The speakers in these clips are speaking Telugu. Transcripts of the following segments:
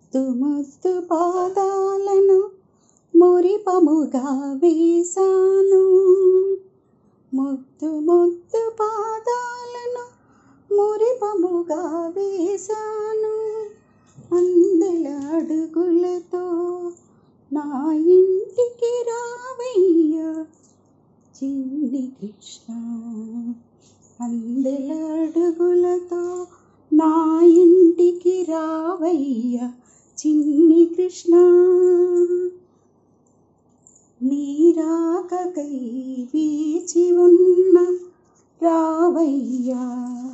ముద్దు ముద్దు పాదాలను మురిపముగా వేశాను ముద్దు ముద్దు పాదాలను మురిపముగా వేశాను అందెల అడుగులతో నా ఇంటికి రావయ్యా చిన్ని కృష్ణ అందెల అడుగులతో నా ఇంటికి రావయ్యా చిన్ని కృష్ణ నీరాకకై వీచి ఉన్న రావయ్యా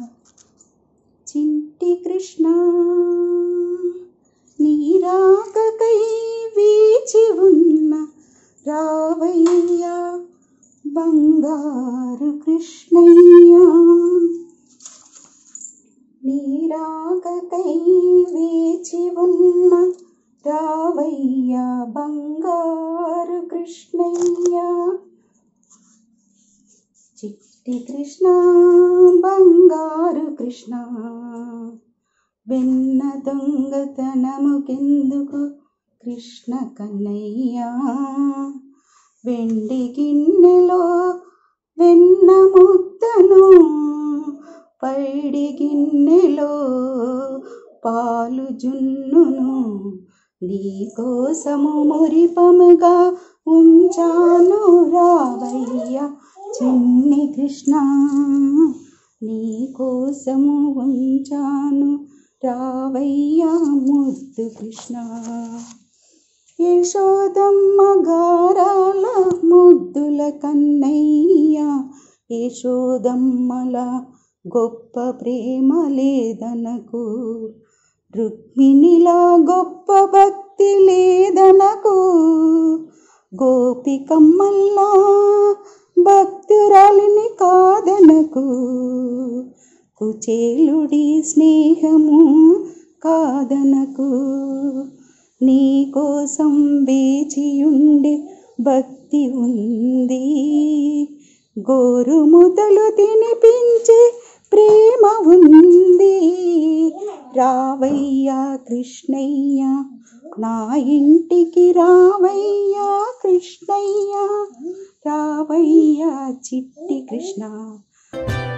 చింటి కృష్ణ నీరాకకై వీచి ఉన్న రావయ్యా బంగారు కృష్ణయ్యా నీరాకకై వేచి ఉన్న రావయ్యా బంగారు కృష్ణయ్యా చిట్టి కృష్ణ బంగారు కృష్ణ వెన్న దొంగతనముకెందుకు కృష్ణ కన్నయ్యా వెండి గిన్నెలో వెన్న ముద్దను పైడి గిన్నెలో పాలు జున్నును నీకోసము మురిపముగా ఉంచాను రావయ్య చిన్ని కృష్ణ నీకోసము ఉంచాను రావయ్య ముద్దు కృష్ణ యశోదమ్మ గారాల ముద్దుల కన్నయ్య యశోదమ్మల గొప్ప ప్రేమ లేదనకు రుక్మిణిలా గొప్ప భక్తి లేదనకు గోపికమ్మల్లా భక్తురాలిని కాదనకు కుచేలుడి స్నేహము కాదనకు నీ కోసం వేచియుండే భక్తి ఉంది గోరు ముద్దలు తినిపించే ప్రేమ ఉంది రావయ్యా కృష్ణయ్య నా ఇంటికి రావయ్యా కృష్ణయ్య రావయ్యా చిట్టి కృష్ణ